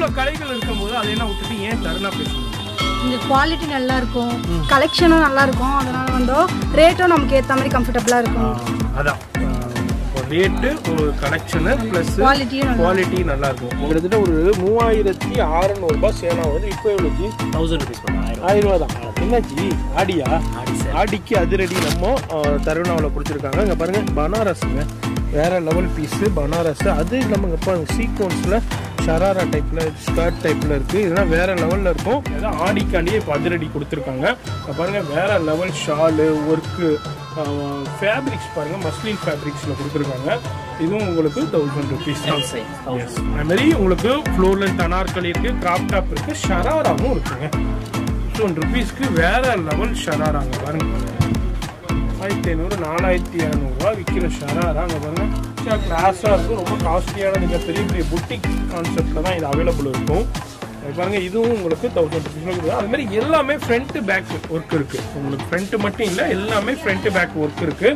இவ்வளோ கடைகள் இருக்கும்போது அதை என்ன விட்டுட்டு ஏன் தருணா பேசணும் இங்கே குவாலிட்டி நல்லா இருக்கும் கலெக்ஷனும் நல்லா இருக்கும் அதனால வந்து ரேட்டும் நமக்கு ஏற்ற மாதிரி கம்ஃபர்டபுளாக இருக்கும் அதான் ரேட்டு ஒரு கலெக்ஷனு ப்ளஸ் குவாலிட்டியும் நல்லா குவாலிட்டி நல்லா இருக்கும் கிட்டத்தட்ட ஒரு மூவாயிரத்தி அறநூறுபா சேனா வந்து இப்போ எவ்வளோச்சு தௌசண்ட் ருபீஸ் மேடம் ஆயிரம் ஆயிரம் ரூபா தான் என்னாச்சு ஆடியா ஆடி சார் ஆடிக்கு அதிரடி நம்ம தருணாவில் கொடுத்துருக்காங்க இங்கே பாருங்க பனாரஸுங்க வேற லெவல் பீஸு பனாரஸ் அது இல்லாமல் இங்கே பாருங்க சீக்வன்ஸில் ஷராரா டைப்பில் ஸ்கர்ட் டைப்பில் இருக்குது இதெல்லாம் வேற லெவலில் இருக்கும் இதெல்லாம் ஆடிக்காண்டியே இப்போ அதிரடி கொடுத்துருக்காங்க இங்க பாருங்க வேற லெவல் ஷாலு ஒர்க்கு ஃபேப்ரிக்ஸ் பாருங்க மஸ்லின் ஃபேப்ரிக்ஸில் கொடுத்துருக்காங்க இதுவும் உங்களுக்கு தௌசண்ட் ருபீஸ் தான் size, Yes. அது மாதிரி உங்களுக்கு ஃப்ளோர்லன் தனார்கலி இருக்கு கிராப் டாப் இருக்கு ஷராராவும் இருக்குங்க தௌசண்ட் ருபீஸ்க்கு வேற லெவல் ஷராராங்க பாருங்க ஆயிரத்தி ஐநூறு நாலாயிரத்தி இரநூறுவா விற்கிற ஷராரா அங்கே பாருங்க கிளாஸாக இருக்கும் ரொம்ப காஸ்ட்லியான நீங்கள் பெரிய பெரிய புட்டிக் கான்செப்டில் தான் இது அவைலபிள் இருக்கும் அது பாருங்க இதுவும் உங்களுக்கு தௌசண்ட் ருபீஸில் கொடுக்குது அது மாதிரி எல்லாமே ஃப்ரண்ட் பேக் ஒர்க் இருக்கு உங்களுக்கு ஃப்ரண்ட் மட்டும் இல்லை எல்லாமே ஃப்ரண்ட் பேக் ஒர்க் இருக்கு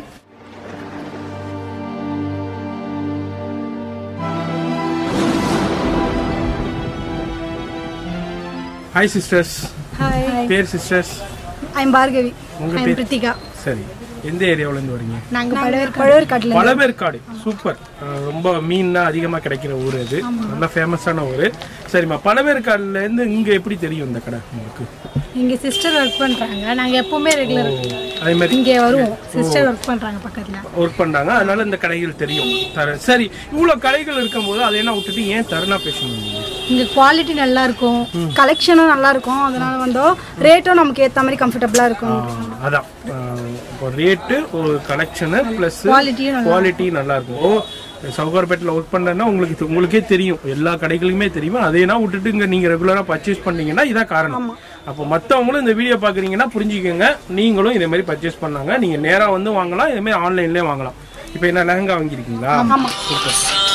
ஹாய் சிஸ்டர்ஸ் ஹாய் பேர் சிஸ்டர்ஸ் ஐம் பார்கவி உங்க ஐம் பேர்? பிரித்திகா சரி எந்த ஏரியாவிலேருந்து வரீங்க நாங்கள் பழவேர் பழவேற்காட்டில் பழவேற்காடு சூப்பர் அஹ் ரொம்ப மீன்னா அதிகமாக கிடைக்கிற ஊர் இது நல்ல ஃபேமஸான ஊர் சரிம்மா பழவேற்காடுல இருந்து இங்க எப்படி தெரியும் இந்த கடை உங்களுக்கு இங்கே சிஸ்டர் ஒர்க் பண்ணுறாங்க நாங்கள் எப்போவுமே ரெகுலர் அதே மாதிரி இங்கே வருவோம் சிஸ்டர் ஒர்க் பண்ணுறாங்க பக்கத்தில் ஒர்க் பண்றாங்க அதனால இந்த கடைகள் தெரியும் தர சரி இவ்வளோ கடைகள் இருக்கும்போது அதை என்ன விட்டுட்டு ஏன் தருணா பேசணும் நீங்க? இங்கே குவாலிட்டி நல்லா இருக்கும் கலெக்ஷனும் நல்லா இருக்கும் அதனால வந்து ரேட்டும் நமக்கு ஏற்ற மாதிரி கம்ஃபர்டபுளாக இருக்கும் ஆஹ் அதான் ஆஹ் இப்போ ரேட்டு ஒரு கலெக்ஷனு ப்ளஸ் குவாலிட்டியும் நல்லா குவாலிட்டி நல்லா இருக்கும் ஓ சவுகார்பேட்டில் ஒர்க் பண்ணேன்னா உங்களுக்கு இது- உங்களுக்கே தெரியும் எல்லா கடைகளுமே தெரியும் அதையெல்லாம் விட்டுட்டு இங்கே நீங்கள் ரெகுலராக பர்ச்சேஸ் பண்ணீங்கன்னா இதான் காரணம் அப்போ மற்றவங்களும் இந்த வீடியோ பார்க்குறீங்கன்னா புரிஞ்சுக்கோங்க நீங்களும் இதே மாதிரி பர்ச்சேஸ் பண்ணாங்க நீங்கள் நேராக வந்து வாங்கலாம் இதே மாதிரி ஆன்லைன்லேயே வாங்கலாம் இப்போ என்ன லெஹங்கா வாங்கியிருக்கீங்களா சூப்பர்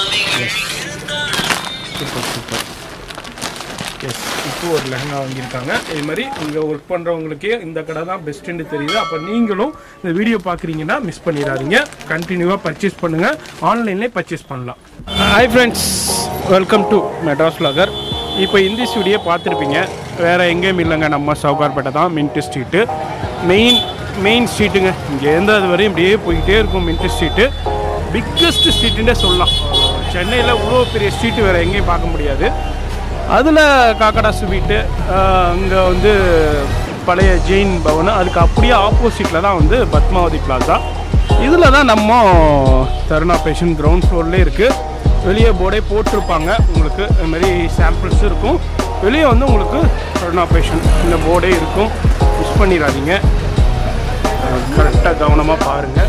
சூப்பர் சூப்பர் எஸ் இப்போ ஒரு லெஹங்கா வாங்கியிருக்காங்க இது மாதிரி இங்கே ஒர்க் பண்ணுறவங்களுக்கே இந்த கடை தான் பெஸ்ட்டுன்னு தெரியுது அப்போ நீங்களும் இந்த வீடியோ பார்க்குறீங்கன்னா மிஸ் பண்ணிடாதீங்க கண்டினியூவாக பர்ச்சேஸ் பண்ணுங்கள் ஆன்லைன்லேயே பர்ச்சேஸ் பண்ணலாம் hi friends welcome to Madras vlogger இப்போ இந்த வீடியோ பார்த்துருப்பீங்க வேறு எங்கேயும் இல்லைங்க நம்ம சவுகார்பேட்டை தான் மின்ட் ஸ்ட்ரீட்டு மெயின் மெயின் ஸ்ட்ரீட்டுங்க இங்கே அது வரையும் இப்படியே போய்கிட்டே இருக்கும் மின்ட் ஸ்ட்ரீட்டு பிக்கஸ்ட் ஸ்ட்ரீட்டுன்னே சொல்லலாம் சென்னையில் இவ்வளோ பெரிய ஸ்ட்ரீட்டு வேறு எங்கேயும் பார்க்க முடியாது அதில் காக்கடா ஸ்வீட்டு அங்கே வந்து பழைய ஜெயின் பவன் அதுக்கு அப்படியே ஆப்போசிட்டில் தான் வந்து பத்மாவதி பிளாசா இதில் தான் நம்ம தருணா பேஷன் கிரவுண்ட் ஃப்ளோர்லேயே இருக்குது வெளியே போர்டே போட்டிருப்பாங்க உங்களுக்கு இது மாதிரி சாம்பிள்ஸ் இருக்கும் வெளியே வந்து உங்களுக்கு தருணா பேஷன் இந்த போர்டே இருக்கும் மிஸ் பண்ணிடாதீங்க கரெக்டாக கவனமாக பாருங்கள்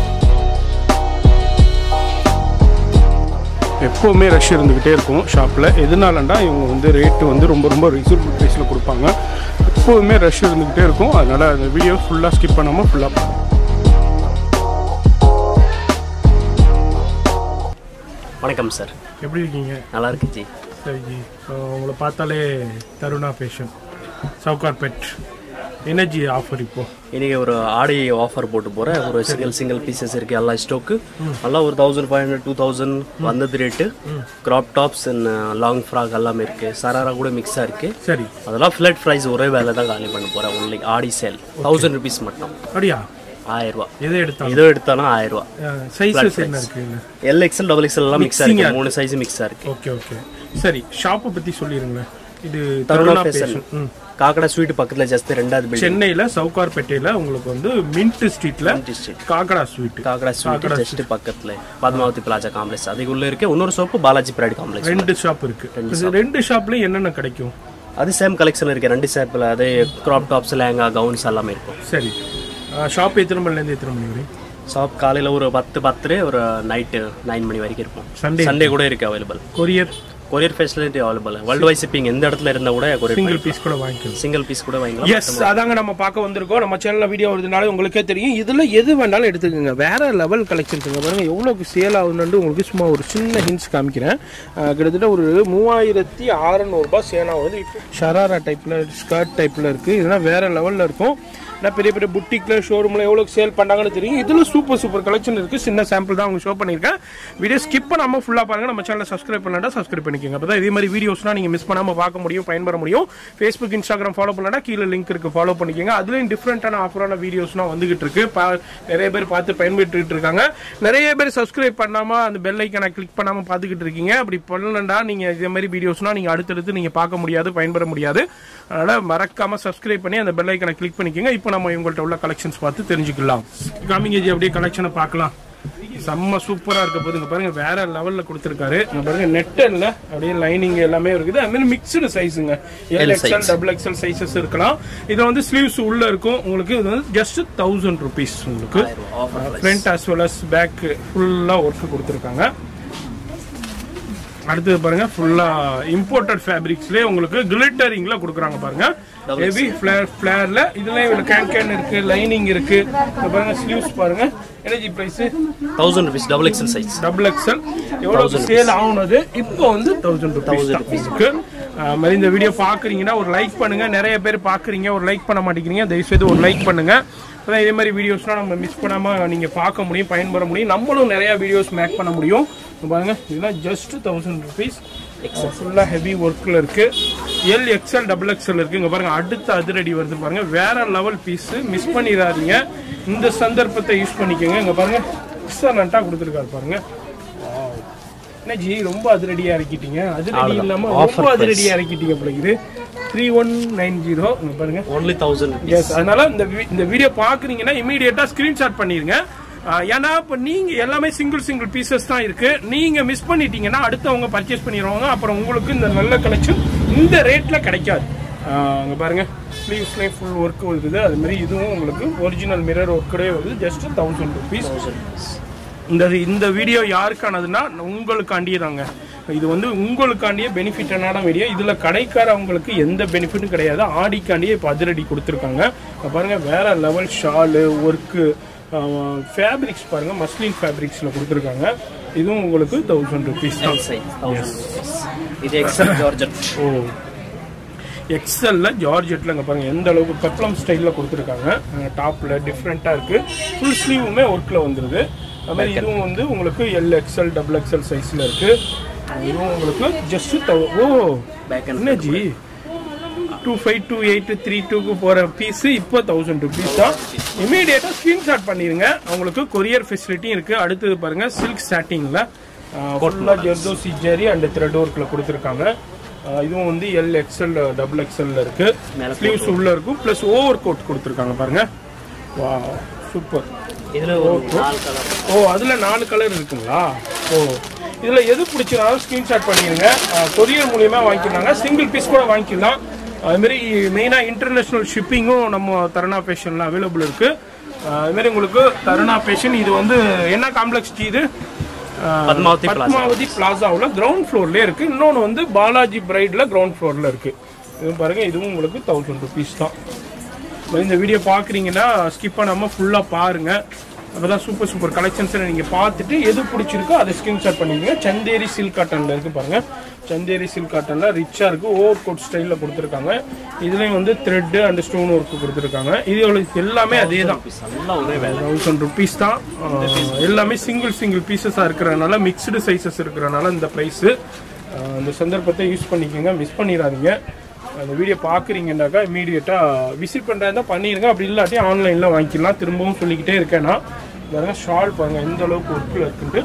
எப்போவுமே ரஷ் இருந்துக்கிட்டே இருக்கும் ஷாப்பில் எதனாலண்டா இவங்க வந்து ரேட்டு வந்து ரொம்ப ரொம்ப ரீசனபிள் ப்ரைஸில் கொடுப்பாங்க எப்போவுமே ரஷ் இருந்துக்கிட்டே இருக்கும் அதனால் அந்த வீடியோ ஃபுல்லாக ஸ்கிப் பண்ணாமல் ஃபுல்லாக பாருங்க வணக்கம் சார் எப்படி இருக்கீங்க நல்லா இருக்கு ஜி சரி ஜி ஸோ உங்களை பார்த்தாலே Taruna fashion Sowcarpet energy offer இப்போ இன்னைக்கு ஒரு ஆடி ஆஃபர் போட்டு போகிறேன் ஒரு சிங்கிள் சிங்கிள் பீசஸ் இருக்கு எல்லா ஸ்டோக்கு எல்லாம் ஒரு thousand five hundred two thousand வந்தது rate crop tops and long frock எல்லாமே இருக்கு சராரா கூட மிக்ஸாக இருக்கு சரி அதெல்லாம் ஃபிளட் ப்ரைஸ் ஒரே வேலை தான் காலி பண்ண போகிறேன் ஒன்லி ஆடி சேல் தௌசண்ட் ருபீஸ் மட்டும் அப்படியா ஆயிரம் ரூபா எதை எடுத்தாலும் இதோ எடுத்தானா ஆயிரம் ரூபா சைஸஸ் என்ன இருக்குங்க எல் எக்ஸ்எல் டபுள் எக்ஸ்எல் எல்லாம் மிக்ஸாக Mixing-ஆ இருக்கு மூணு சைஸ் மிக்ஸாக இருக்கு ஓகே ஓகே சரி ஷாப்பை பற்றி சொல்லிடுங்களேன் இது தருணா தருணா பேஷன் பேஷன் ம் காக்கடா ஸ்வீட் பக்கத்தில் ஜஸ்ட் ரெண்டாவது பில்டிங் சென்னையில் சவுகார்பேட்டையில் உங்களுக்கு வந்து மின்ட் ஸ்ட்ரீட்டில் street Kakada sweet Kakada sweet just பக்கத்துல பத்மாவதி பிளாஜா காம்ப்ளெக்ஸ் அதுக்கு உள்ள இருக்கு இன்னொரு ஷாப்பு பாலாஜி பிராட் காம்ப்ளெக்ஸ் ரெண்டு ஷாப் இருக்கு இது ரெண்டு ஷாப்லயும் என்னென்ன கிடைக்கும் அது சேம் கலெக்ஷன் இருக்கு ரெண்டு ஷாப்பில் அதே கிராப் டாப்ஸ் லேங்கா கவுன்ஸ் எல்லாமே இருக்கும் சரி ஷாப் எத்தனை மணிலேருந்து எத்தனை மணி வரை ஷாப் காலையில் ஒரு பத்து பத்து ஒரு நைட்டு நைன் மணி வரைக்கும் இருக்கும் Sunday? சண்டே கூட இருக்கு available courier courier facility available worldwide shipping எந்த இடத்துல இருந்தா கூட கொரியர் சிங்கிள் பீஸ் கூட வாங்கிக்கலாம் சிங்கிள் பீஸ் கூட வாங்கிக்கலாம் எஸ் அதாங்க நம்ம பார்க்க வந்திருக்கோம் நம்ம சேனல்ல வீடியோ வருதுனால உங்களுக்கே தெரியும் இதுல எது வேணாலும் எடுத்துக்கோங்க வேற லெவல் கலெக்ஷன்ஸ் பாருங்க எவ்வளவுக்கு சேல் ஆகுதுன்னு உங்களுக்கு சும்மா ஒரு சின்ன ஹிண்ட்ஸ் காமிக்கிறேன் அஹ், கிட்டத்தட்ட ஒரு மூவாயிரத்தி அறநூறுபா சேனா வந்து ஷராரா டைப்ல ஸ்கர்ட் டைப்ல இருக்கு இதெல்லாம் வேற லெவல்ல இருக்கும் ஏன்னா பெரிய பெரிய புட்டிக்கில் ஷோரூமில் எவ்வளோ சேல் பண்ணாங்கன்னு தெரியும் இதில் சூப்பர் சூப்பர் கலெக்ஷன் இருக்குது சின்ன சாம்பிள் தான் அவங்க ஷோ பண்ணியிருக்கேன் வீடியோ ஸ்கிப் பண்ணாமல் ஃபுல்லாக பாருங்கள் நம்ம சேனலை சப்ஸ்கிரைப் பண்ணலாம்டா சப்ஸ்கிரைப் பண்ணிக்கோங்க அப்போ தான் இதே மாதிரி வீடியோஸ்லாம் நீங்கள் மிஸ் பண்ணாமல் பார்க்க முடியும் பயன்பெற முடியும் ஃபேஸ்புக் இன்ஸ்டாகிராம் ஃபாலோ பண்ணலன்னா கீழே லிங்க் இருக்குது ஃபாலோ பண்ணிக்கோங்க அதுலேயும் டிஃப்ரெண்ட்டான ஆஃபரான வீடியோஸ்லாம் வந்துகிட்டு இருக்கு பா நிறைய பேர் பார்த்து பயன்பெற்றுட்டு இருக்காங்க நிறைய பேர் சப்ஸ்கிரைப் பண்ணாமல் அந்த பெல் ஐக்கனை கிளிக் பண்ணாமல் பார்த்துக்கிட்டு இருக்கீங்க அப்படி பண்ணலண்டா நீங்கள் இதே மாதிரி வீடியோஸ்லாம் நீங்கள் அடுத்தடுத்து நீங்கள் பார்க்க முடியாது பயன்பெற முடியாது அதனால் மறக்காமல் சப்ஸ்கிரைப் பண்ணி அந்த பெல் ஐக்கனை கிளிக் பண்ணிக்கோங்க இப்போ நம்ம இவங்கள்ட்ட உள்ள கலெக்ஷன்ஸ் பார்த்து தெரிஞ்சுக்கலாம் காமிங்க ஜி அப்படியே கலெக்ஷனை பார்க்கலாம் செம்ம சூப்பரா இருக்க போது இங்க பாருங்க வேற லெவல்ல கொடுத்துருக்காரு இங்க பாருங்க நெட்டல்ல அப்படியே லைனிங் எல்லாமே இருக்குது அது மாதிரி மிக்சடு சைஸுங்க L XL double XL sizes இருக்கலாம் இதுல வந்து ஸ்லீவ்ஸ் உள்ள இருக்கும் உங்களுக்கு இது வந்து ஜஸ்ட் தௌசண்ட் ருபீஸ் உங்களுக்கு front as well as back ஃபுல்லா ஒர்க் கொடுத்துருக்காங்க அடுத்தது பாருங்க ஃபுல்லா இம்போர்ட்டட் ஃபேப்ரிக்ஸ்லயே உங்களுக்கு கிளிட்டரிங்ல கொடுக்குறாங்க பாருங்க ஹெவி ஃபிளேர் ஃபிளேர்ல இதுல கேன் கேன் இருக்கு லைனிங் இருக்கு இங்க பாருங்க ஸ்லீவ்ஸ் பாருங்க energy price thousand rupees double XL size double XL எவ்வளவு சேல் ஆகுனது இப்போ வந்து தௌசண்ட் ருபீஸ் இருக்கு ஆஹ் மாதிரி இந்த வீடியோ பாக்குறீங்கன்னா ஒரு லைக் பண்ணுங்க நிறைய பேர் பாக்குறீங்க ஒரு லைக் பண்ண மாட்டேங்கிறீங்க தயவு செய்து ஒரு லைக் பண்ணுங்க அப்பதான் இதே மாதிரி வீடியோஸ்லாம் நம்ம மிஸ் பண்ணாம நீங்க பார்க்க முடியும் பயன்பெற முடியும் நம்மளும் நிறைய வீடியோஸ் மேக் பண்ண முடியும் இங்க பாருங்க இதெல்லாம் ஜஸ்ட் தௌசண்ட் ருபீஸ் ஃபுல்லாக ஹெவி ஒர்க்கில் இருக்கு எல் எக்ஸ்எல் டபுள் எக்ஸ்எல் இருக்கு இங்க பாருங்க அடுத்த அதிரடி வருது பாருங்க வேற லெவல் பீஸ் மிஸ் பண்ணிடாதீங்க இந்த சந்தர்ப்பத்தை யூஸ் பண்ணிக்கோங்க இங்க பாருங்க எக்ஸலண்ட்டாக கொடுத்துருக்காரு பாருங்க என்ன ஜி ரொம்ப அதிரடியா இறக்கிட்டீங்க அதிரடி இல்லாம ரொம்ப அதிரடியா இறக்கிட்டீங்க போல இது த்ரீ ஒன் நைன் ஜீரோ இங்க பாருங்க ஒன்லி தௌசண்ட் எஸ் அதனால இந்த வி- இந்த வீடியோ பாக்குறீங்கன்னா இமீடியட்டா ஸ்கிரீன்ஷாட் பண்ணிருங்க ஆஹ் ஏன்னா இப்ப நீங்க எல்லாமே சிங்கிள் சிங்கிள் பீசஸ் தான் இருக்கு நீங்க மிஸ் பண்ணிட்டீங்கன்னா அடுத்தவங்க பர்ச்சேஸ் பண்ணிடுவாங்க அப்புறம் உங்களுக்கு இந்த நல்ல கலெக்ஷன் இந்த ரேட்ல கிடைக்காது ஆஹ் அங்க பாருங்க ஸ்லீவ்ஸ்லேயும் ஃபுல் ஒர்க் வருது அது மாதிரி இதுவும் உங்களுக்கு ஒரிஜினல் மிரர் ஒர்க்கோடய வருது ஜஸ்ட் தௌசண்ட் ருபீஸ் இந்த இந்த வீடியோ யாருக்கானதுன்னா உங்களுக்காண்டியே தாங்க இது வந்து உங்களுக்காண்டியே பெனிஃபிட்டான வீடியோ இதில் கடைக்காரவங்களுக்கு எந்த பெனிஃபிட்டும் கிடையாது ஆடிக்காண்டியே இப்போ அதிரடி கொடுத்துருக்காங்க இப்ப பாருங்க வேற லெவல் ஷாலு ஒர்க்கு ஃபேப்ரிக்ஸ் பாருங்க மஸ்லின் ஃபேப்ரிக்ஸில் கொடுத்துருக்காங்க இதுவும் உங்களுக்கு தௌசண்ட் ருபீஸ் தான் சைஸ் தௌசண்ட் ருபீஸ் இது எக்ஸல் ஜார்ஜட் ஓ எக்ஸல்ல ஜார்ஜெட்ல இங்க பாருங்க எந்த அளவுக்கு பெப்ளம் ஸ்டைல்ல கொடுத்துருக்காங்க டாப்ல டிஃப்ரெண்டா இருக்கு ஃபுல் ஸ்லீவுமே ஒர்க்ல வந்துருது அது மாதிரி இதுவும் வந்து உங்களுக்கு எல் எக்ஸ்எல் டபுள் எக்ஸ்எல் சைஸ்ல இருக்கு இதுவும் உங்களுக்கு ஜஸ்ட் ஓ பேக் அண்ட் என்ன ji two five two eight three டூக்கு போகிற பீஸு இப்போ தௌசண்ட் ருபீஸ் தான் இமீடியட்டாக ஸ்க்ரீன்ஷாட் பண்ணிடுங்க உங்களுக்கு கொரியர் ஃபெசிலிட்டியும் இருக்குது அடுத்தது பாருங்கள் சில்க் சாட்டிங்கில் ஃபுல்லாக ஜெர்தோசி ஜெரி அண்ட் த்ரெட் ஒர்க்கில் கொடுத்துருக்காங்க ஆஹ் இதுவும் வந்து எல் எக்ஸ்எல் டபுள் எக்ஸ்எல்ல இருக்கு மேல ஸ்லீவ்ஸ் உள்ள இருக்கும் ப்ளஸ் ஓவர் கோட் கொடுத்துருக்காங்க பாருங்க வா சூப்பர் இதுல ஒரு நாலு கலர் ஓ அதில் நாலு கலர் இருக்குங்களா ஓ இதில் எது பிடிச்சினாலும் ஸ்க்ரீன்ஷாட் பண்ணிடுங்க கொரியர் மூலியமா வாங்கிக்கிறாங்க சிங்கிள் பீஸ் கூட வாங்கிக்கலாம் அதுமாரி மெயினாக இன்டர்நேஷ்னல் ஷிப்பிங்கும் நம்ம தருணா ஃபேஷனில் அவைலபிள் இருக்கு அஹ் அதுமாரி உங்களுக்கு தருணா ஃபேஷன் இது வந்து என்ன காம்ப்ளெக்ஸ் இது அஹ் பத்மாவதி பிளாசா. பத்மாவதி பிளாசாவில் கிரவுண்ட் ஃப்ளோர்லேயே இருக்கு இன்னொன்று வந்து பாலாஜி பிரைடில் கிரவுண்ட் ஃப்ளோரில் இருக்கு இது பாருங்க இதுவும் உங்களுக்கு தௌசண்ட் ருபீஸ் தான் இந்த வீடியோ பார்க்குறீங்கன்னா ஸ்கிப் பண்ணாமல் ஃபுல்லாக பாருங்க அப்பதான் சூப்பர் சூப்பர் கலெக்ஷன்ஸை நீங்கள் பார்த்துட்டு எது பிடிச்சிருக்கோ அதை ஸ்கிரீன்ஷாட் பண்ணிக்கங்க சந்தேரி சில்க் காட்டனில் இருக்கு பாருங்க சந்தேரி சில்க் காட்டனில் ரிச்சாக இருக்கு ஓவர் கோட் ஸ்டைலில் கொடுத்துருக்காங்க இதுலேயும் வந்து த்ரெட்டு அண்ட் ஸ்டோன் ஒர்க் கொடுத்துருக்காங்க இது எவ்வளவு- எல்லாமே அதே தான் எல்லாம் ஒரே வேலை தௌசண்ட் ருபீஸ் தான் ஆஹ் எல்லாமே சிங்கிள் சிங்கிள் பீசஸாக இருக்கிறனால மிக்ஸ்டு சைஸஸ் இருக்கிறனால இந்த ப்ரைஸு இந்த சந்தர்ப்பத்தை யூஸ் பண்ணிக்கோங்க மிஸ் பண்ணிடாதீங்க அந்த வீடியோ பார்க்குறீங்கன்னாக்கா இமீடியட்டாக விசிட் பண்ணுறதா பண்ணிடுங்க அப்படி இல்லாட்டி ஆன்லைனில் வாங்கிக்கலாம் திரும்பவும் சொல்லிக்கிட்டே இருக்கேன்னா பாருங்க ஷால் பாருங்க எந்த அளவுக்கு ஒர்க்கில் இருக்குன்ட்டு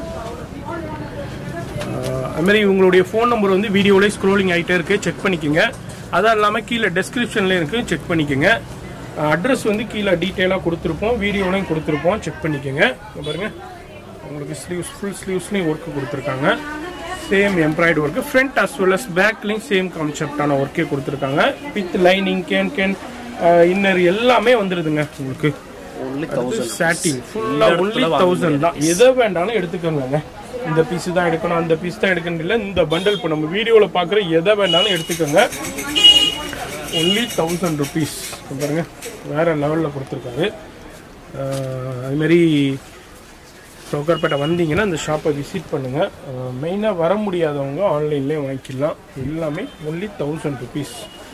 ஆஹ் அது மாதிரி உங்களுடைய ஃபோன் நம்பர் வந்து வீடியோலேயே ஸ்க்ரோலிங் ஆகிட்டே இருக்கு செக் பண்ணிக்கோங்க அதுவும் இல்லாமல் கீழே டெஸ்கிரிப்ஷனில் இருக்கு செக் பண்ணிக்கோங்க அட்ரஸ் வந்து கீழே டீட்டெயிலாக கொடுத்துருப்போம் வீடியோலையும் கொடுத்துருப்போம் செக் பண்ணிக்கோங்க இங்க பாருங்க உங்களுக்கு ஸ்லீவ்ஸ் ஃபுல் ஸ்லீவ்ஸ்லையும் ஒர்க் கொடுத்துருக்காங்க சேம் எம்ப்ராய்டு work front as well as பேக்லையும் சேம் கான்செப்டான ஒர்க்கே கொடுத்துருக்காங்க with lining can can inner எல்லாமே வந்துடுதுங்க உங்களுக்கு ஒன்லி தௌசண்ட் சாட்டிங் ஃபுல்லா ஒன்லி தௌசண்ட் தான் எதை வேண்டாலும் எடுத்துக்கோங்க இந்த பீஸ் தான் எடுக்கணும் அந்த பீஸ் தான் எடுக்கணும் இல்லை இந்த பண்டல் இப்போ நம்ம வீடியோவில் பார்க்குற எதை வேண்டாலும் எடுத்துக்கோங்க ஒன்லி தௌசண்ட் ருபீஸ் பாருங்க வேற லெவலில் கொடுத்துருக்காரு அஹ் அது மாதிரி சவுக்கர்பேட்டை வந்தீங்கன்னா இந்த ஷாப்பை விசிட் பண்ணுங்கள் மெயினாக வர முடியாதவங்க ஆன்லைன்லேயே வாங்கிக்கலாம் எல்லாமே ஒன்லி தௌசண்ட் ருபீஸ்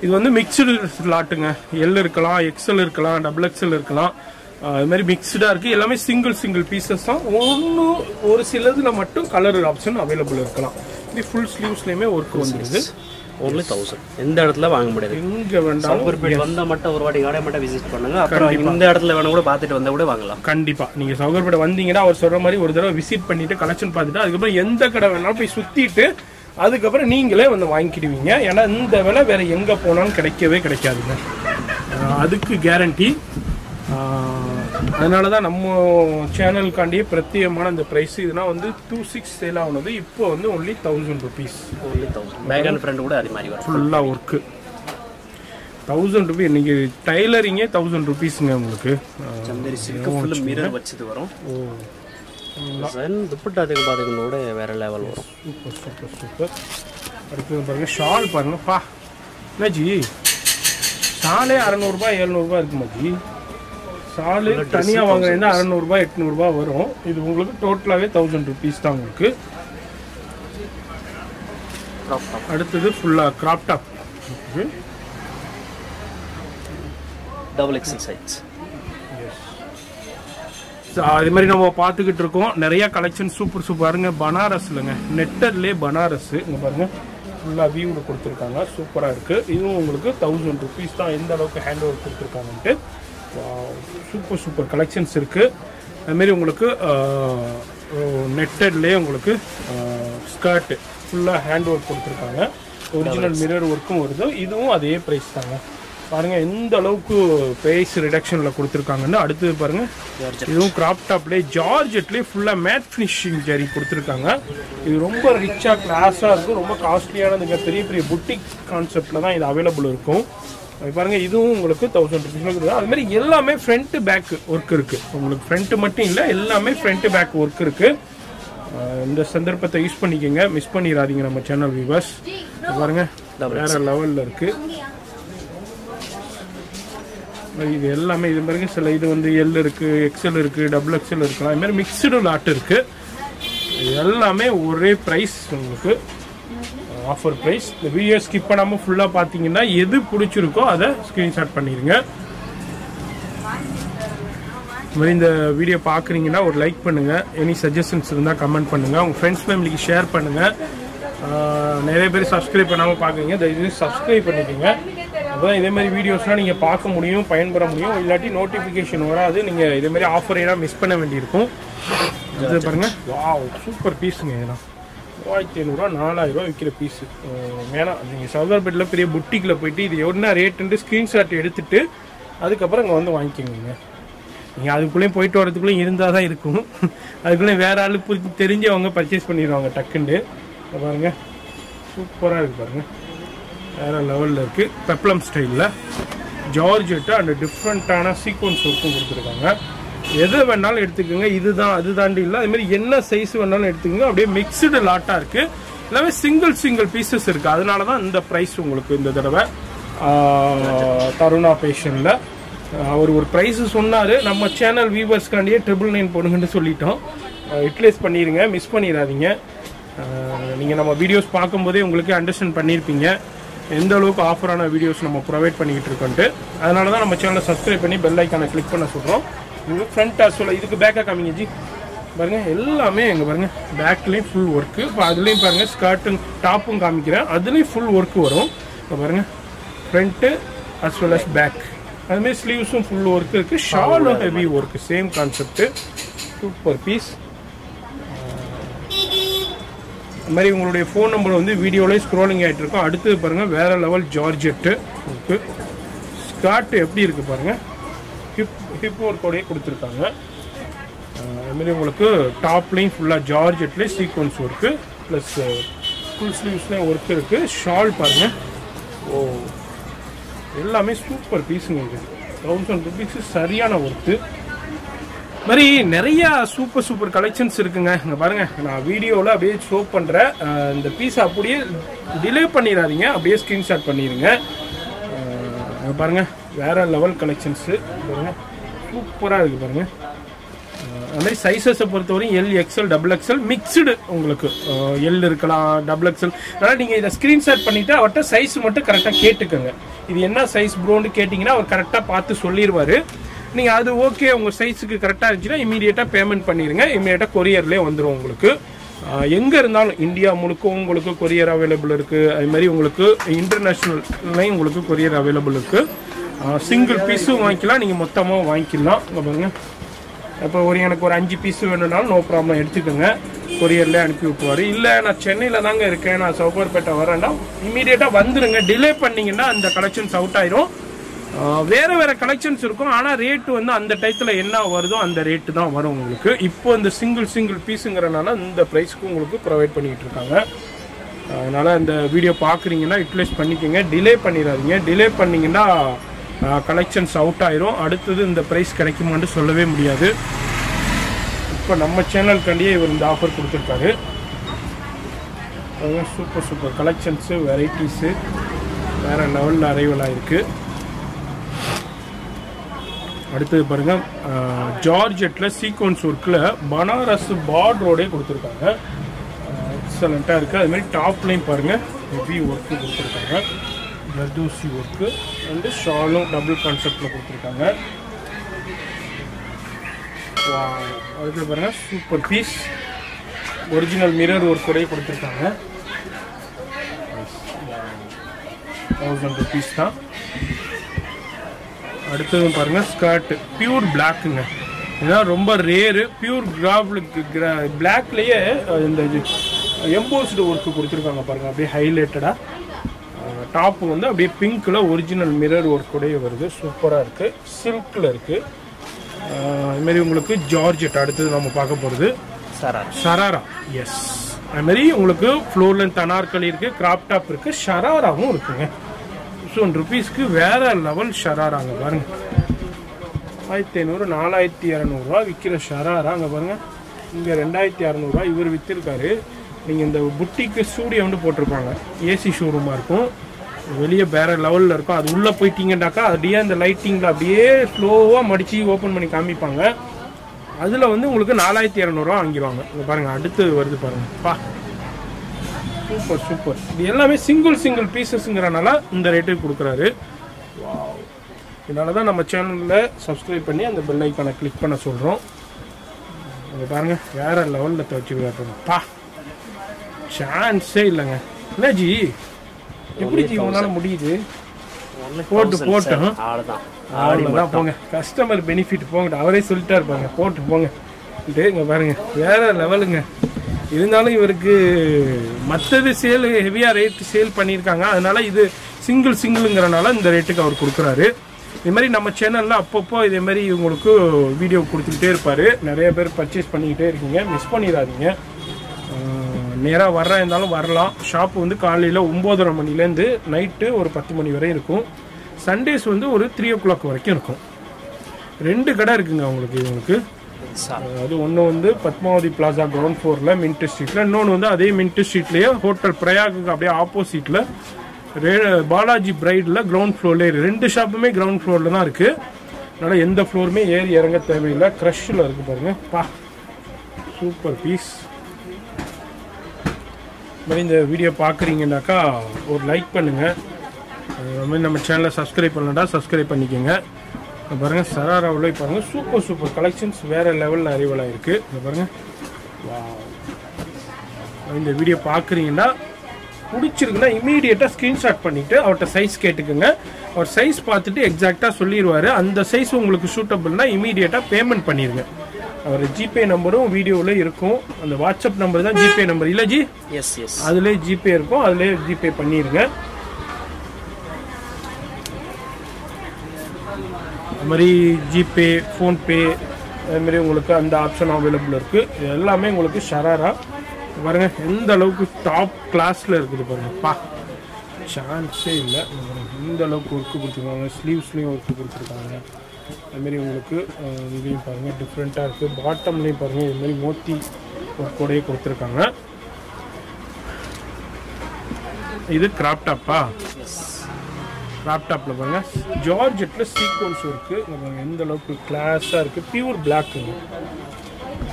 இது வந்து மிக்சடு லாட்டுங்க எல் இருக்கலாம் எக்ஸ்எல் இருக்கலாம் டபுள் எக்ஸ்எல் இருக்கலாம் ஆஹ் இது மாதிரி மிக்ஸ்டாக இருக்குது எல்லாமே சிங்கிள் சிங்கிள் பீசஸ் தான் ஒன்று ஒரு சிலதுல மட்டும் கலர் ஆப்ஷன் அவைலபிள் இருக்கலாம் இது ஃபுல் ஸ்லீவ்ஸ்லேயுமே ஒர்க் வந்துடுது ஓன்லி தௌசண்ட் எந்த இடத்துல வாங்க முடியாது எங்கே வேண்டாலும் சவுகர்பேட் வந்தா மட்டும் ஒரு வாட்டி கடை மட்டும் விசிட் பண்ணுங்க அப்புறம் இந்த இடத்துல வேணும் கூட பார்த்துட்டு வந்தா கூட வாங்கலாம் கண்டிப்பா நீங்க சௌகர்பேட்டை வந்தீங்கன்னா அவர் சொல்ற மாதிரி ஒரு தடவை விசிட் பண்ணிட்டு கலெக்ஷன் பார்த்துட்டு அதுக்கப்புறம் எந்த கடை வேணாலும் போய் சுத்திட்டு அதுக்கப்புறம் நீங்களே வந்து வாங்கிக்கிடுவீங்க ஏன்னா இந்த விலை வேற எங்க போனாலும் கிடைக்கவே கிடைக்காதுங்க ஆஹ் அதுக்கு கேரண்டி அதனால தான் நம்ம சேனலுக்காண்டியே பிரத்யேகமான அந்த ப்ரைஸ் இதுனா வந்து டூ சிக்ஸ் சேல் ஆகுனது இப்போ வந்து only thousand rupees only thousand back and front கூட அது மாதிரி வரும் ஃபுல்லாக ஒர்க்கு தௌசண்ட் ருபீஸ் இன்னைக்கு டைலரிங்கே தௌசண்ட் ருபீஸுங்க உங்களுக்கு ஆஹ் இந்த மாதிரி சில்க் ஃபுல்லு மிரர் வச்சது வரும் டிசைன் துப்பட்டாத்துக்கு பார்த்தீங்கன்னா கூட வேற லெவல் வரும் சூப்பர் சூப்பர் சூப்பர் அடுத்தது பாருங்க ஷால் பாருங்க பா என்னாஜி ஷாலே அறநூறுபா எழுநூறுபா இருக்குமா ஜி ஷாலு தனியாக வாங்குறீங்கன்னா அறநூறுபா எட்நூறுபா வரும் இது உங்களுக்கு டோட்டலாகவே தௌசண்ட் ருபீஸ் தான் உங்களுக்கு Crop top. அடுத்தது ஃபுல்லாக crop top double XL size அது மாதிரி நம்ம பார்த்துக்கிட்டு இருக்கோம் நிறைய கலெக்ஷன் சூப்பர் சூப்பருங்க பனாரஸ்லங்க நெட்டர்லேயே பனாரஸ் இங்கே பாருங்க ஃபுல்லாக வியூவில் கொடுத்துருக்காங்க சூப்பராக இருக்குது இதுவும் உங்களுக்கு தௌசண்ட் ருபீஸ் தான் எந்த அளவுக்கு ஹேண்ட் ஒர்க் கொடுத்துருக்காங்கன்ட்டு சூப்பர் சூப்பர் கலெக்ஷன்ஸ் இருக்குது அதுமாரி உங்களுக்கு நெட்டட்லேயே உங்களுக்கு ஸ்கர்ட்டு ஃபுல்லாக ஹேண்ட் ஒர்க் கொடுத்துருக்காங்க ஒரிஜினல் மிரர் ஒர்க்கும் வருது இதுவும் அதே ப்ரைஸ் தாங்க பாருங்க எந்த அளவுக்கு ப்ரைஸ் ரிடக்ஷனில் கொடுத்துருக்காங்கன்னு அடுத்தது பாருங்க இதுவும் கிராப் டாப்லேயே ஜார்ஜெட்லேயே ஃபுல்லாக மேட் ஃபினிஷிங் ஜரி கொடுத்துருக்காங்க இது ரொம்ப ரிச்சாக கிளாஸாக இருக்கும் ரொம்ப காஸ்ட்லியானதுங்க பெரிய பெரிய புட்டிக் கான்செப்டில் தான் இது அவைலபிள் இருக்கும் அது பாருங்க இதுவும் உங்களுக்கு தௌசண்ட் ருபீஸ் இருக்குது அது மாதிரி எல்லாமே ஃப்ரண்ட் பேக் ஒர்க் இருக்கு உங்களுக்கு ஃப்ரண்ட் மட்டும் இல்லை எல்லாமே ஃப்ரண்ட் பேக் ஒர்க் இருக்கு அஹ் இந்த சந்தர்ப்பத்தை யூஸ் பண்ணிக்கோங்க மிஸ் பண்ணிடாதீங்க நம்ம சேனல் வியூவர்ஸ் பாருங்க வேற லெவல்ல இருக்கு இது எல்லாமே இது பாருங்க சில இது வந்து எல் இருக்கு எக்ஸ்எல் இருக்கு டபுள் எக்ஸ்எல் இருக்கலாம் இது மாதிரி மிக்சடு லாட் இருக்கு இது எல்லாமே ஒரே ப்ரைஸ் உங்களுக்கு ஆஃபர் ப்ரைஸ் இந்த வீடியோ ஸ்கிப் பண்ணாமல் ஃபுல்லாக பார்த்தீங்கன்னா எது பிடிச்சிருக்கோ அதை ஸ்க்ரீன்ஷாட் பண்ணிடுங்க இது மாதிரி இந்த வீடியோ பார்க்குறீங்கன்னா ஒரு லைக் பண்ணுங்கள் எனி சஜஷன்ஸ் இருந்தால் கமெண்ட் பண்ணுங்கள் உங்கள் ஃப்ரெண்ட்ஸ் ஃபேமிலிக்கு ஷேர் பண்ணுங்கள் நிறைய பேர் சப்ஸ்கிரைப் பண்ணாமல் பார்க்குறீங்க தயவுசெய்து சப்ஸ்கிரைப் பண்ணிக்கோங்க அப்போ இதே மாதிரி வீடியோஸ்லாம் நீங்கள் பார்க்க முடியும் பயன்பெற முடியும் இல்லாட்டி நோட்டிஃபிகேஷன் வராது நீங்கள் இதே மாதிரி ஆஃபர் எல்லாம் மிஸ் பண்ண வேண்டியிருக்கும் இது பாருங்க வாவ் சூப்பர் பீஸுங்க இதெல்லாம் மூவாயிரத்தி ஐநூறுரூவா நாலாயிரரூவா விற்கிற பீஸு வேணாம் நீங்கள் சவுகார்பேட்டில் பெரிய புட்டிக்கில் போயிட்டு இது என்ன ரேட்டுன்ட்டு ஸ்க்ரீன்ஷாட் எடுத்துட்டு அதுக்கப்புறம் இங்கே வந்து வாங்கிக்கோங்க நீங்கள் அதுக்குள்ளேயும் போயிட்டு வரதுக்குள்ளேயும் இருந்தால் தான் இருக்கும் அதுக்குள்ளேயும் வேற ஆளு புரிஞ்சு தெரிஞ்சவங்க பர்ச்சேஸ் பண்ணிடுவாங்க டக்குண்டு இதை பாருங்க சூப்பராக இருக்கு பாருங்க வேற லெவலில் இருக்கு பெப்ளம் ஸ்டைலில் ஜார்ஜெட்டு அண்ட் டிஃப்ரெண்ட்டான சீக்வன்ஸ் ஒர்க்கும் கொடுத்துருக்காங்க எதை வேணாலும் எடுத்துக்கோங்க இதுதான் அது தாண்டி இல்லை அது மாதிரி என்ன சைஸ் வேணாலும் எடுத்துக்கோங்க அப்படியே மிக்சடு லாட்டாக இருக்கு எல்லாமே சிங்கிள் சிங்கிள் பீசஸ் இருக்கு அதனால தான் இந்த ப்ரைஸ் உங்களுக்கு இந்த தடவை ஆஹ், தருணா பேஷனில் அவர் ஒரு ப்ரைஸ் சொன்னார் நம்ம சேனல் வியூவர்ஸ்க்காண்டியே ட்ரிபிள் நைன் போடுங்கன்னு சொல்லிட்டோம் யூட்டிலைஸ் பண்ணிடுங்க மிஸ் பண்ணிடாதீங்க நீங்கள் நம்ம வீடியோஸ் பார்க்கும்போதே உங்களுக்கு அண்டர்ஸ்டாண்ட் பண்ணியிருப்பீங்க எந்த அளவுக்கு ஆஃபரான வீடியோஸ் நம்ம ப்ரொவைட் பண்ணிக்கிட்டு இருக்கோன்ட்டு அதனால தான் நம்ம சேனலை சப்ஸ்கிரைப் பண்ணி பெல் ஐக்கானை கிளிக் பண்ண சொல்கிறோம் இது ஃப்ரண்ட் சொல்ல இதுக்கு பேக்காக காமிங்க ஜி பாருங்க எல்லாமே எங்க பாருங்க பேக்லேயும் ஃபுல் ஒர்க்கு இப்போ அதுலேயும் பாருங்க ஸ்கர்ட்டும் டாப்பும் காமிக்கிறேன் அதுலேயும் ஃபுல் ஒர்க் வரும் இப்போ பாருங்க front as well as back அதுமாதிரி ஸ்லீவ்ஸும் ஃபுல் ஒர்க் இருக்கு ஷாலும் heavy work same concept super piece இந்த மாதிரி உங்களுடைய ஃபோன் நம்பர் வந்து வீடியோலேயே ஸ்க்ரோலிங் ஆகிட்டு இருக்கும் அடுத்தது பாருங்க வேற லெவல் ஜார்ஜெட்டு இருக்கு ஸ்கர்ட் எப்படி இருக்கு பாருங்க ஹிப் ஹிப் ஒர்க்கோடய கொடுத்துருக்காங்க அதுமாரி உங்களுக்கு டாப்லேயும் ஃபுல்லாக ஜார்ஜெட்லேயும் சீக்வன்ஸ் ஒர்க்கு ப்ளஸ் ஃபுல் ஸ்லீவ்ஸ்லேயும் ஒர்க் இருக்குது ஷால் பாருங்க ஓ எல்லாமே சூப்பர் பீஸுங்க இது தௌசண்ட் ருபீஸ் சரியான ஒர்க்கு மாதிரி நிறைய சூப்பர் சூப்பர் கலெக்ஷன்ஸ் இருக்குங்க இங்க பாருங்க நான் வீடியோவில் அப்படியே ஷோ பண்ணுறேன் இந்த பீஸ் அப்படியே டிலே பண்ணிடாதீங்க அப்படியே ஸ்க்ரீன்ஷாட் பண்ணிடுங்க அஹ், இங்க பாருங்க வேற லெவல் கலெக்ஷன்ஸு பாருங்க சூப்பராக இருக்கு பாருங்க அது மாதிரி சைஸஸை பொறுத்தவரையும் L XL double XL mixed உங்களுக்கு எல் இருக்கலாம் டபுள் எக்ஸ்எல் அதனால் நீங்கள் இதை ஸ்க்ரீன்ஷாட் பண்ணிவிட்டு அவர்கிட்ட சைஸ் மட்டும் கரெக்டாக கேட்டுக்கோங்க இது என்ன சைஸ் ப்ரோன்னு கேட்டிங்கன்னா அவர் கரெக்டாக பார்த்து சொல்லிடுவார் நீங்கள் அது ஓகே உங்கள் சைஸுக்கு கரெக்டாக இருந்துச்சுன்னா இமீடியட்டாக பேமெண்ட் பண்ணிடுங்க இமீடியட்டாக கொரியர்லேயே வந்துடும் உங்களுக்கு எங்கே இருந்தாலும் இந்தியா முழுக்க உங்களுக்கு கொரியர் அவைலபிள் இருக்குது அது மாதிரி உங்களுக்கு இன்டர்நேஷ்னல்லையும் உங்களுக்கு கொரியர் அவைலபிள் இருக்குது சிங்கிள் பீஸும் வாங்கிக்கலாம் நீங்கள் மொத்தமாக வாங்கிக்கலாம் இங்க பாருங்க இப்போ ஒரு எனக்கு ஒரு அஞ்சு பீஸ் வேணும்னாலும் நோ ப்ராப்ளம் எடுத்துக்கோங்க கொரியர்லேயே அனுப்பி விட்டுருவாரு இல்லை நான் சென்னையில் தாங்க இருக்கேன் நான் சவுகார்பேட்டை வரேன்னா இமீடியட்டாக வந்துடுங்க டிலே பண்ணீங்கன்னா அந்த கலெக்ஷன்ஸ் அவுட் ஆயிரும் ஆஹ் வேற வேற கலெக்ஷன்ஸ் இருக்கும் ஆனால் ரேட்டு வந்து அந்த டயத்தில் என்ன வருதோ அந்த ரேட்டு தான் வரும் உங்களுக்கு இப்போ இந்த சிங்கிள் சிங்கிள் பீஸுங்கிறனால இந்த ப்ரைஸ்க்கு உங்களுக்கு ப்ரொவைட் பண்ணிட்டு இருக்காங்க அதனால இந்த வீடியோ பார்க்குறீங்கன்னா யூட்டிலைஸ் பண்ணிக்கோங்க டிலே பண்ணிடாதீங்க டிலே பண்ணீங்கன்னா கலெக்ஷன்ஸ் அவுட் ஆயிரும் அடுத்தது இந்த ப்ரைஸ் கிடைக்குமான்னு சொல்லவே முடியாது இப்போ நம்ம சேனல்காண்டியே இவர் இந்த ஆஃபர் கொடுத்துருக்காரு சூப்பர் சூப்பர் கலெக்ஷன்ஸு வெரைட்டிஸு வேறு லெவலில் அரைவல் ஆயிருக்கு அடுத்தது பாருங்க ஜார்ஜெட்டில் சீக்வன்ஸ் ஒர்க்கில் பனாரஸ் பார்டரோடே கொடுத்துருக்காங்க எக்ஸலண்ட்டாக இருக்குது அதுமாதிரி டாப்லையும் பாருங்கள் ஹெவி ஒர்க்கு கொடுத்துருக்காங்க ஜர்தோசி ஒர்க்கு அண்டு ஷாலும் டபுள் கான்செப்டில் கொடுத்துருக்காங்க Wow. அடுத்து பாருங்கள் super piece original mirror work கூடயே கொடுத்துருக்காங்க தௌசண்ட் ருபீஸ் தான் அடுத்தது பாருங்க ஸ்கர்ட் பியூர் பிளாக்குங்க இதுதான் ரொம்ப ரேரு பியூர் கிராஃப்லுக்கு பிளாக்லேயே இந்த எம்போஸ்டு ஒர்க்கு கொடுத்துருக்காங்க பாருங்க அப்படியே ஹைலைட்டடாக டாப்பு வந்து அப்படியே பிங்க்கில் ஒரிஜினல் மிரர் ஒர்க்கோடய வருது சூப்பராக இருக்குது சில்கில் இருக்குது இதுமாரி உங்களுக்கு ஜார்ஜெட் அடுத்தது நம்ம பார்க்க போகிறது சார் ஷராரா எஸ் அது மாதிரி உங்களுக்கு ஃப்ளோர் லென்த் அனார்கலி இருக்கு கிராப் டாப் இருக்கு ஷராராவும் இருக்குங்க ஒன் ருபீஸ்க்கு வேற லெவல் ஷராராங்க பாருங்க ஆயிரத்தி ஐநூறு நாலாயிரத்தி இரநூறுவா விற்கிற ஷராரா அங்கே பாருங்க இங்கே ரெண்டாயிரத்தி இரநூறுவா இவர் விற்றுருக்காரு நீங்கள் இந்த புட்டிக்கு ஸ்டூடியோ வந்து போட்டிருப்பாங்க ஏசி ஷோரூமாக இருக்கும் வெளியே வேற லெவலில் இருக்கும் அது உள்ளே போயிட்டீங்கன்னாக்கா அப்படியே அந்த லைட்டிங்கில் அப்படியே ஸ்லோவாக மடித்து ஓப்பன் பண்ணி காமிப்பாங்க அதில் வந்து உங்களுக்கு நாலாயிரத்தி இரநூறுவா வாங்கிடுவாங்க இங்கே பாருங்கள் அடுத்து வருது பாருங்க பா சூப்பர் சூப்பர் இது எல்லாமே சிங்கிள் சிங்கிள் பீசஸ்ங்கிறனால இந்த ரேட்டுக்கு கொடுக்குறாரு இதனால தான் நம்ம சேனலில் சப்ஸ்கிரைப் பண்ணி அந்த பெல் ஐக்கானை கிளிக் பண்ண சொல்கிறோம் இங்கே பாருங்க வேற லெவலில் துவச்சிருக்காரு பா சான்ஸே இல்லைங்க என்ன ஜி எப்படி ஜி உங்களால முடியுது போட்டு போட்டு அவ்வளோதான் அவ்வளோதான் போங்க கஸ்டமர் பெனிஃபிட் போங்க அவரே சொல்லிட்டாரு பாருங்க போட்டு போங்க இது இங்க பாருங்க வேற லெவலுங்க இருந்தாலும் இவருக்கு மற்றது சேல் ஹெவியாக ரேட் சேல் பண்ணியிருக்காங்க அதனால இது சிங்கிள் சிங்கிளுங்கிறனால இந்த ரேட்டுக்கு அவர் கொடுக்குறாரு இது மாதிரி நம்ம சேனலில் அப்பப்போ இதே மாதிரி உங்களுக்கு வீடியோ கொடுத்துக்கிட்டே இருப்பார் நிறைய பேர் பர்ச்சேஸ் பண்ணிக்கிட்டே இருக்கீங்க மிஸ் பண்ணிடாதீங்க நேராக வர்றா இருந்தாலும் வரலாம் ஷாப் வந்து காலையில் ஒம்போதரை மணிலேருந்து நைட்டு ஒரு பத்து மணி வரை இருக்கும் சண்டேஸ் வந்து ஒரு த்ரீ ஓ கிளாக் வரைக்கும் இருக்கும் ரெண்டு கடை இருக்குங்க உங்களுக்கு இவங்களுக்கு சார் அது ஒன்று வந்து பத்மாவதி பிளாசா கிரவுண்ட் ஃப்ளோரில் மின்ட் ஸ்ட்ரீட்டில் இன்னொன்று வந்து அதே மின்ட் ஸ்ட்ரீட்லேயே ஹோட்டல் பிரயாகுக்கு அப்படியே ஆப்போசிட்டில் ரே பாலாஜி பிரைடில் கிரவுண்ட் ஃப்ளோர்லேயே ரெண்டு ஷாப்புமே கிரவுண்ட் ஃப்ளோரில் தான் இருக்குது அதனால் எந்த ஃப்ளோருமே ஏறி இறங்க தேவையில்லை க்ரஷ்ஷில் இருக்குது பாருங்க பா சூப்பர் பீஸ் மாதிரி இந்த வீடியோ பார்க்குறீங்கன்னாக்கா ஒரு லைக் பண்ணுங்கள் அது மாதிரி நம்ம சேனலை சப்ஸ்கிரைப் பண்ணலடா சப்ஸ்கிரைப் பண்ணிக்கோங்க இங்க பாருங்க சராராவில் பாருங்க சூப்பர் சூப்பர் கலெக்ஷன்ஸ் வேற லெவலில் அறிவலாக இருக்கு இங்க பாருங்க Wow. இந்த வீடியோ பார்க்குறீங்கன்னா பிடிச்சிருக்குன்னா இமீடியட்டாக ஸ்க்ரீன்ஷாட் பண்ணிவிட்டு அவர்கிட்ட சைஸ் கேட்டுக்கோங்க அவர் சைஸ் பார்த்துட்டு எக்ஸாக்டாக சொல்லிடுவார் அந்த சைஸ் உங்களுக்கு சூட்டபிள்னா இமீடியட்டாக பேமெண்ட் பண்ணிடுங்க அவர் ஜிபே நம்பரும் வீடியோவில் இருக்கும் அந்த வாட்ஸ்அப் நம்பர் தான் ஜிபே நம்பர் இல்லை ஜி எஸ் எஸ் அதுலேயே ஜிபே இருக்கும் அதுலேயே ஜிபே பண்ணிடுங்க அது மாதிரி ஜிபே ஃபோன்பே அது மாதிரி உங்களுக்கு அந்த ஆப்ஷன் அவைலபிள் இருக்குது இது எல்லாமே உங்களுக்கு ஷராரா பாருங்க எந்த அளவுக்கு டாப் கிளாஸில் இருக்குது பாருங்க பா சான்ஸே இல்லை இங்க பாருங்க, இந்த அளவுக்கு ஒர்க்கு கொடுத்துருக்காங்க ஸ்லீவ்ஸ்லேயும் ஒர்க்கு கொடுத்துருக்காங்க அதுமாரி உங்களுக்கு அஹ், இதையும் பாருங்கள் டிஃப்ரெண்ட்டாக இருக்குது பாட்டம்லேயும் பாருங்கள் இதுமாரி மோத்தி ஒர்க்கோடையே கொடுத்துருக்காங்க இது கிராப் டாப்பா கிராப் டாப்பில் பாருங்க ஜார்ஜெட்டில் சீக்வன்ஸ் ஒர்க்கு பாருங்க எந்த அளவுக்கு கிளாஸாக இருக்குது பியூர் பிளாக்குங்க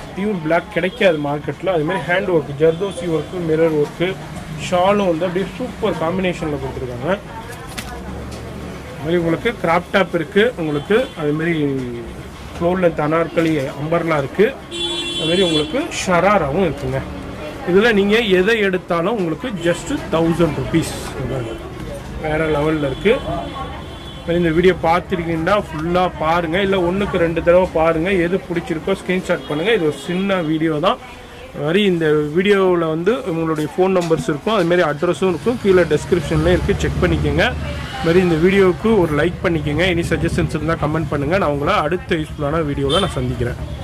பியூர் பிளாக் கிடைக்காது மார்க்கெட்டில் அதுமாதிரி hand work zardozi work mirror work ஷாலும் வந்து அப்படியே சூப்பர் காம்பினேஷனில் கொடுத்துருக்காங்க அது மாதிரி உங்களுக்கு கிராப் டாப் இருக்குது உங்களுக்கு அதுமாரி ஃப்ளோர் லென்த் அனார்கலி அம்பர்லாம் இருக்குது அதுமாரி உங்களுக்கு ஷராராவும் இருக்குங்க இதில் நீங்கள் எதை எடுத்தாலும் உங்களுக்கு ஜஸ்ட்டு தௌசண்ட் ருபீஸ் வேறு லெவலில் இருக்குது இந்த வீடியோ பார்த்துருக்கீங்கன்னா ஃபுல்லாக பாருங்கள் இல்லை ஒன்றுக்கு ரெண்டு தடவை பாருங்கள் எது பிடிச்சிருக்கோ ஸ்க்ரீன்ஷாட் பண்ணுங்கள் இது ஒரு சின்ன வீடியோ தான் அது மாதிரி இந்த வீடியோவில் வந்து உங்களுடைய ஃபோன் நம்பர்ஸ் இருக்கும் அதுமாரி அட்ரஸும் இருக்கும் கீழே டெஸ்கிரிப்ஷன்லேயும் இருக்குது செக் பண்ணிக்கோங்க அது மாதிரி இந்த வீடியோவுக்கு ஒரு லைக் பண்ணிக்கோங்க எனி சஜஷன்ஸ் இருந்தால் கமெண்ட் பண்ணுங்கள் நான் உங்களை அடுத்த யூஸ்ஃபுல்லான வீடியோவில் நான் சந்திக்கிறேன்